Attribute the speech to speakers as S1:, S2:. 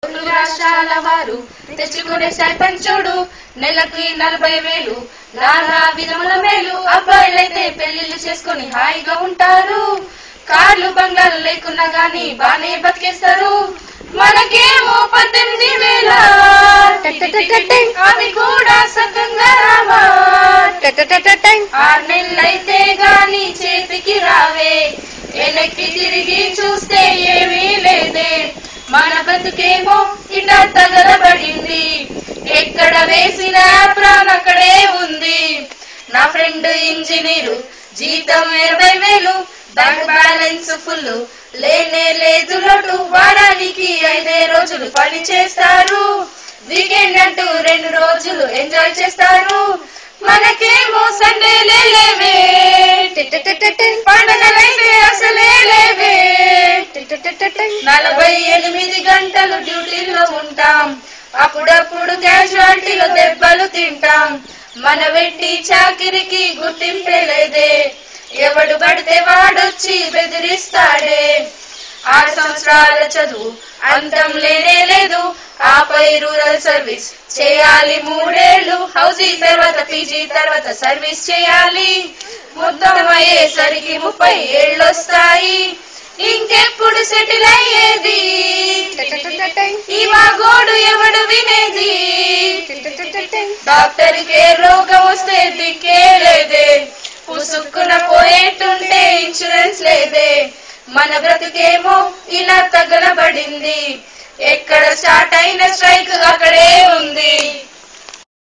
S1: రెండు రాష్ట్రాల వారు తెచ్చుకునే సర్పంచుడు నెలకి నలభై వేలు నానా విధముల మేలు అబ్బాయిలైతే పెళ్లిళ్ళు చేసుకుని హాయిగా ఉంటారు కార్లు బంగ్లాలు లేకున్నా గాని బానే బతికేస్తారు మనకేమో పద్దెనిమిది వేల అవి కూడా సకంగా రావా ఆరు నెలలైతే గాని చేతికి రావే వెనక్కి తిరిగి చూస్తే ఏమీ లేదే మన బతుకేమో ఇట తగలబడింది ఎక్కడ వేసిన ప్రాణం అక్కడే ఉంది నా ఫ్రెండ్ ఇంజనీరు జీతం ఇరవై వేలు బ్యాంక్ బ్యాలెన్స్ ఫుల్ లేనే లేదు లోటు వారానికి ఐదే రోజులు పని చేస్తారు వీకెండ్ అంటూ రెండు రోజులు ఎంజాయ్ చేస్తారు మనకేమో సండే లేవే పండగలైతే అసలే లేవే నలభై ఎనిమిది గంటలు డ్యూటీలో ఉంటాం అప్పుడప్పుడు క్యాజువాలిటీలో దెబ్బలు తింటాం మన వెట్టి చాకిరికి గుర్తింపే లేదే ఎవడు పడితే వాడొచ్చి బెదిరిస్తాడే ఆరు సంవత్సరాల చదువు అంతం లేనే లేదు ఆపై రూరల్ సర్వీస్ చేయాలి మూడేళ్లు హౌసింగ్ తర్వాత పీజీ తర్వాత సర్వీస్ చేయాలి మొత్తం అయ్యేసరికి ముప్పై ఏళ్ళు వస్తాయి ఇంకెప్పుడు సెటిల్ అయ్యేది ఈ మా గోడు ఎవడు వినేది డాక్టర్ కే రోగం వస్తే దిక్కే లేదే పుసుక్కున పోయేటుంటే ఇన్సూరెన్స్ లేదే మన బ్రతుకేమో ఇలా తగలబడింది ఎక్కడ స్టార్ట్ అయిన స్ట్రైక్ అక్కడే ఉంది